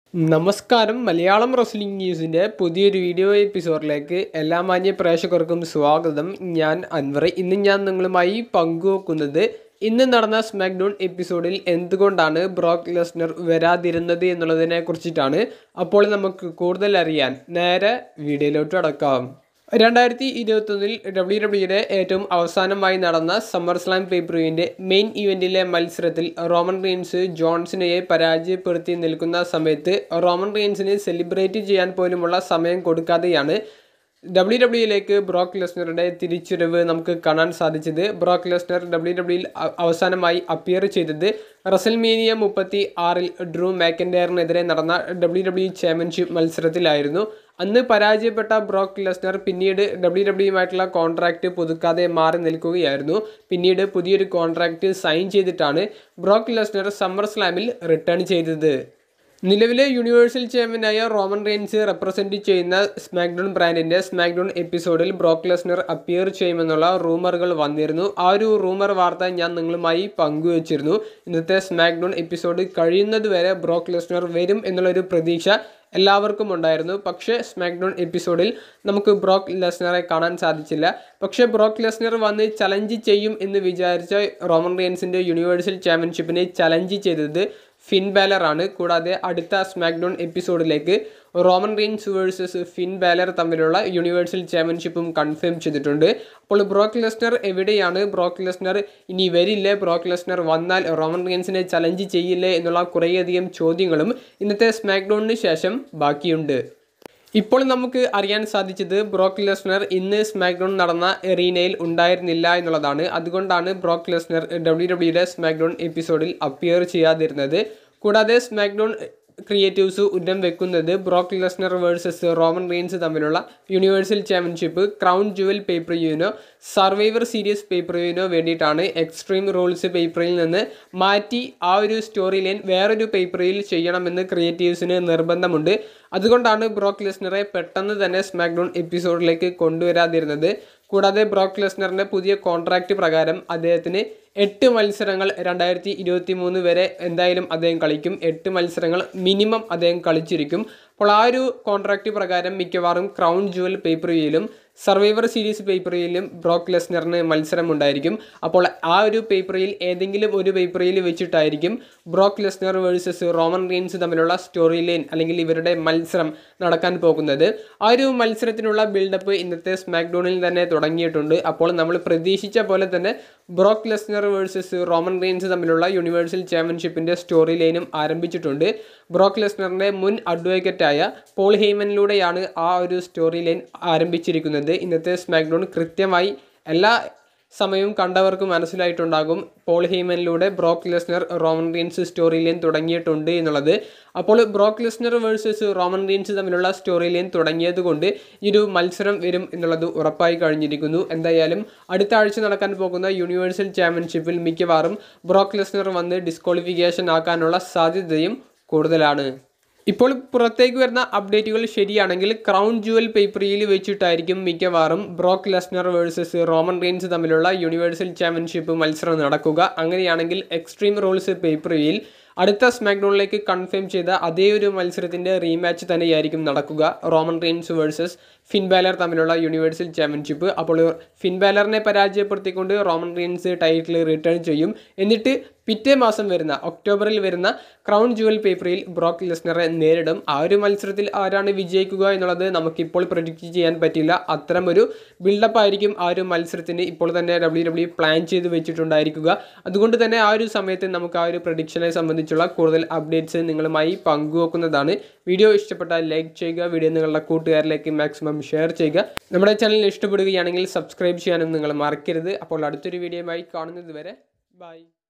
നമസ്കാരം മലയാളം റെസ്ലിംഗ് ന്യൂസിൻ്റെ പുതിയൊരു വീഡിയോ എപ്പിസോഡിലേക്ക് എല്ലാ മാന്യ പ്രേക്ഷകർക്കും സ്വാഗതം ഞാൻ അൻവർ ഇന്ന് ഞാൻ നിങ്ങളുമായി പങ്കുവെക്കുന്നത് ഇന്ന് നടന്ന സ്മാക്ഡൗൺ എപ്പിസോഡിൽ എന്തുകൊണ്ടാണ് ബ്രോക്ക് ലെസ്നർ വരാതിരുന്നത് എന്നുള്ളതിനെ കുറിച്ചിട്ടാണ് അപ്പോൾ നമുക്ക് കൂടുതൽ അറിയാൻ നേരെ വീഡിയോയിലോട്ട് അടക്കാം രണ്ടായിരത്തി ഇരുപത്തൊന്നിൽ ഡബ്ല്യു ഡബ്ല്യുയുടെ ഏറ്റവും അവസാനമായി നടന്ന സമ്മർ സ്ലാം പേപ്പറുവിൻ്റെ മെയിൻ ഇവൻറ്റിലെ മത്സരത്തിൽ റോമൻ റീൻസ് ജോൺസിനെയെ പരാജയപ്പെടുത്തി നിൽക്കുന്ന സമയത്ത് റോമൻ റീൻസിന് സെലിബ്രേറ്റ് ചെയ്യാൻ പോലുമുള്ള സമയം കൊടുക്കാതെയാണ് ഡബ്ല്യു ഡബ്ല്യുയിലേക്ക് ബ്രോക്ക് ലെസ്നറുടെ തിരിച്ചുവരവ് നമുക്ക് കാണാൻ സാധിച്ചത് ബ്രോക്ക് ലെസ്നർ ഡബ്ല്യു ഡബ്ല്യുയിൽ അവസാനമായി അപ്പിയർ ചെയ്തത് റസൽമേനിയ മുപ്പത്തി ആറിൽ ഡ്രൂ മാക്കൻഡയറിനെതിരെ നടന്ന ഡബ്ല്യു ഡബ്ല്യു ചാമ്പ്യൻഷിപ്പ് മത്സരത്തിലായിരുന്നു അന്ന് പരാജയപ്പെട്ട ബ്രോക്ക് ലെസ്നർ പിന്നീട് ഡബ്ല്യു ഡബ്ല്യുമായിട്ടുള്ള കോൺട്രാക്റ്റ് പുതുക്കാതെ മാറി നിൽക്കുകയായിരുന്നു പിന്നീട് പുതിയൊരു കോൺട്രാക്റ്റ് സൈൻ ചെയ്തിട്ടാണ് ബ്രോക്ക് ലെസ്നർ സമ്മർ സ്ലാമിൽ റിട്ടേൺ ചെയ്തത് നിലവിലെ യൂണിവേഴ്സൽ ചാമ്പ്യനായ റോമൻ റെയിൻസ് റെപ്രസെൻറ്റ് ചെയ്യുന്ന സ്മാക്ഡൗൺ ബ്രാൻഡിൻ്റെ സ്മാക്ഡൗൺ എപ്പിസോഡിൽ ബ്രോക്ക് ലെസ്നർ അപ്പിയർ ചെയ്യുമെന്നുള്ള റൂമറുകൾ വന്നിരുന്നു ആ ഒരു റൂമർ വാർത്ത ഞാൻ നിങ്ങളുമായി പങ്കുവച്ചിരുന്നു ഇന്നത്തെ സ്മാക്ഡൗൺ എപ്പിസോഡ് കഴിയുന്നതുവരെ ബ്രോക്ക് ലെസ്നർ വരും എന്നുള്ളൊരു പ്രതീക്ഷ എല്ലാവർക്കും ഉണ്ടായിരുന്നു പക്ഷേ സ്മാക്ഡൗൺ എപ്പിസോഡിൽ നമുക്ക് ബ്രോക്ക് ലെസ്നറെ കാണാൻ സാധിച്ചില്ല പക്ഷേ ബ്രോക്ക് ലെസ്നർ വന്ന് ചലഞ്ച് ചെയ്യും എന്ന് വിചാരിച്ച റോമൻ റെയിൻസിൻ്റെ യൂണിവേഴ്സൽ ചാമ്പ്യൻഷിപ്പിനെ ചലഞ്ച് ചെയ്തത് ഫിൻ ബാലർ ആണ് കൂടാതെ അടുത്ത സ്മാക്ഡൗൺ എപ്പിസോഡിലേക്ക് Roman Reigns versus Finn Balor തമ്മിലുള്ള യൂണിവേഴ്സൽ ചാമ്പ്യൻഷിപ്പും കൺഫേം ചെയ്തിട്ടുണ്ട് അപ്പോൾ ബ്രോക്ക് ലെസ്നർ എവിടെയാണ് ബ്രോക്ക് ലെസ്നർ ഇനി വരില്ലേ ബ്രോക്ക് ലെസ്നർ വന്നാൽ റോമൻ റീൻസിനെ ചലഞ്ച് ചെയ്യില്ലേ എന്നുള്ള കുറേയധികം ചോദ്യങ്ങളും ഇന്നത്തെ സ്മാക്ഡൗണിന് ശേഷം ബാക്കിയുണ്ട് ഇപ്പോൾ നമുക്ക് അറിയാൻ സാധിച്ചത് ബ്രോക്ക് ലെസ്നർ ഇന്ന് സ്മാക്ഡൗൺ നടന്ന എറീനയിൽ ഉണ്ടായിരുന്നില്ല എന്നുള്ളതാണ് അതുകൊണ്ടാണ് ബ്രോക്ക് ലെസ്നർ ഡബ്ല്യു ഡബ്ല്യുടെ സ്മാക്ഡൗൺ എപ്പിസോഡിൽ അപ്പിയർ ചെയ്യാതിരുന്നത് കൂടാതെ സ്മാക്ഡൗൺ ക്രിയേറ്റീവ്സ് ഉന്നം വെക്കുന്നത് Brock Lesnar versus Roman Reigns തമ്മിലുള്ള യൂണിവേഴ്സൽ ചാമ്പ്യൻഷിപ്പ് ക്രൗൺ ജുവൽ പേപ്പറിയുവിനോ സർവൈവർ സീരീസ് പേപ്പറിയുവിനോ വേണ്ടിയിട്ടാണ് എക്സ്ട്രീം റൂൾസ് പേപ്പറിൽ നിന്ന് മാറ്റി ആ ഒരു സ്റ്റോറി ലൈൻ വേറൊരു പേപ്പറിൽ ചെയ്യണമെന്ന് ക്രിയേറ്റീവ്സിന് നിർബന്ധമുണ്ട് അതുകൊണ്ടാണ് ബ്രോക്ക് ലെസ്നറെ പെട്ടെന്ന് തന്നെ സ്മാക്ഡൗൺ എപ്പിസോഡിലേക്ക് കൊണ്ടുവരാതിരുന്നത് കൂടാതെ ബ്രോക്ക് ലെസ്നറിൻ്റെ പുതിയ കോൺട്രാക്റ്റ് പ്രകാരം അദ്ദേഹത്തിന് എട്ട് മത്സരങ്ങൾ രണ്ടായിരത്തി ഇരുപത്തി മൂന്ന് വരെ എന്തായാലും അദ്ദേഹം കളിക്കും എട്ട് മത്സരങ്ങൾ മിനിമം അദ്ദേഹം കളിച്ചിരിക്കും അപ്പോൾ ആ ഒരു കോൺട്രാക്റ്റ് പ്രകാരം മിക്കവാറും ക്രൗൺ ജുവൽ പേപ്പറിയിലും സർവൈവർ സീരീസ് പേപ്പറിയിലും ബ്രോക്ക് ലെസ്നറിന് മത്സരം ഉണ്ടായിരിക്കും അപ്പോൾ ആ ഒരു പേപ്പറിയിൽ ഏതെങ്കിലും ഒരു പേപ്പറിയിൽ വെച്ചിട്ടായിരിക്കും Brock Lesnar versus Roman Reigns തമ്മിലുള്ള സ്റ്റോറി ലൈൻ അല്ലെങ്കിൽ ഇവരുടെ മത്സരം നടക്കാൻ പോകുന്നത് ആ ഒരു മത്സരത്തിനുള്ള ബിൽഡപ്പ് ഇന്നത്തെ സ്മാക്ഡൗണിൽ തന്നെ തുടങ്ങിയിട്ടുണ്ട് അപ്പോൾ നമ്മൾ പ്രതീക്ഷിച്ച പോലെ തന്നെ Brock Lesnar versus Roman Reigns തമ്മിലുള്ള യൂണിവേഴ്സൽ ചാമ്പ്യൻഷിപ്പിൻ്റെ സ്റ്റോറി ലൈനും ആരംഭിച്ചിട്ടുണ്ട് ബ്രോക്ക് ലെസ്നറിൻ്റെ മുൻ അഡ്വക്കേറ്റായ പോൾ ഹെയ്മനിലൂടെയാണ് ആ ഒരു സ്റ്റോറി ലൈൻ ആരംഭിച്ചിരിക്കുന്നത് ഇന്നത്തെ സ്മാക്ഡൗൺ കൃത്യമായി എല്ലാ സമയവും കണ്ടവർക്ക് മനസ്സിലായിട്ടുണ്ടാകും പോൾ ഹെയ്മനിലൂടെ Brock Lesnar Roman Reigns storyline തുടങ്ങിയിട്ടുണ്ട് എന്നുള്ളത് അപ്പോൾ Brock Lesnar versus Roman Reigns തമ്മിലുള്ള സ്റ്റോറി ലൈൻ തുടങ്ങിയത് കൊണ്ട് ഈ ഒരു മത്സരം വരും എന്നുള്ളത് ഉറപ്പായി കഴിഞ്ഞിരിക്കുന്നു എന്തായാലും അടുത്ത ആഴ്ച നടക്കാൻ പോകുന്ന യൂണിവേഴ്സൽ ചാമ്പ്യൻഷിപ്പിൽ മിക്കവാറും ബ്രോക്ക് ലെസ്നർ വന്ന് ഡിസ്ക്വാളിഫിക്കേഷൻ ആക്കാനുള്ള സാധ്യതയും കൂടുതലാണ് ഇപ്പോൾ പുറത്തേക്ക് വരുന്ന അപ്ഡേറ്റുകൾ ശരിയാണെങ്കിൽ ക്രൗൺ ജുവൽ പേപ്പറിയിൽ വെച്ചിട്ടായിരിക്കും മിക്കവാറും Brock Lesnar versus Roman Reigns തമ്മിലുള്ള യൂണിവേഴ്സൽ ചാമ്പ്യൻഷിപ്പ് മത്സരം നടക്കുക അങ്ങനെയാണെങ്കിൽ എക്സ്ട്രീം റൂൾസ് പേപ്പറിയിൽ അടുത്ത സ്മാക്ഡൗണിലേക്ക് കൺഫേം ചെയ്ത അതേ ഒരു മത്സരത്തിൻ്റെ റീമാച്ച് തന്നെയായിരിക്കും നടക്കുക Roman Reigns versus Finn Balor തമ്മിലുള്ള യൂണിവേഴ്സൽ ചാമ്പ്യൻഷിപ്പ് അപ്പോൾ ഫിൻ ബാലറിനെ പരാജയപ്പെടുത്തിക്കൊണ്ട് റോമൻ റെയിൻസ് ടൈറ്റിൽ റിട്ടേൺ ചെയ്യും എന്നിട്ട് പിറ്റേ മാസം വരുന്ന ഒക്ടോബറിൽ വരുന്ന ക്രൗൺ ജുവൽ പേപ്പറിൽ ബ്രോക്ക് ലെസ്നറെ നേരിടും ആ ഒരു മത്സരത്തിൽ ആരാണ് വിജയിക്കുക എന്നുള്ളത് നമുക്കിപ്പോൾ പ്രൊഡിക്റ്റ് ചെയ്യാൻ പറ്റില്ല അത്തരം ഒരു ബിൽഡപ്പ് ആയിരിക്കും ആ ഒരു മത്സരത്തിന് ഇപ്പോൾ തന്നെ ഡബ്ല്യു ഡബ്ല്യു പ്ലാൻ ചെയ്ത് വെച്ചിട്ടുണ്ടായിരിക്കുക അതുകൊണ്ട് തന്നെ ആ ഒരു സമയത്ത് നമുക്ക് ആ ഒരു പ്രഡിക്ഷനെ സംബന്ധിച്ചുള്ള കൂടുതൽ അപ്ഡേറ്റ്സ് നിങ്ങളുമായി പങ്കുവെക്കുന്നതാണ് വീഡിയോ ഇഷ്ടപ്പെട്ടാൽ ലൈക്ക് ചെയ്യുക വീഡിയോ നിങ്ങളുടെ കൂട്ടുകാരിലേക്ക് മാക്സിമം ഷെയർ ചെയ്യുക നമ്മുടെ ചാനൽ ഇഷ്ടപ്പെടുകയാണെങ്കിൽ സബ്സ്ക്രൈബ് ചെയ്യാനും നിങ്ങൾ മറക്കരുത് അപ്പോൾ അടുത്തൊരു വീഡിയോയുമായി കാണുന്നത് വരെ ബൈ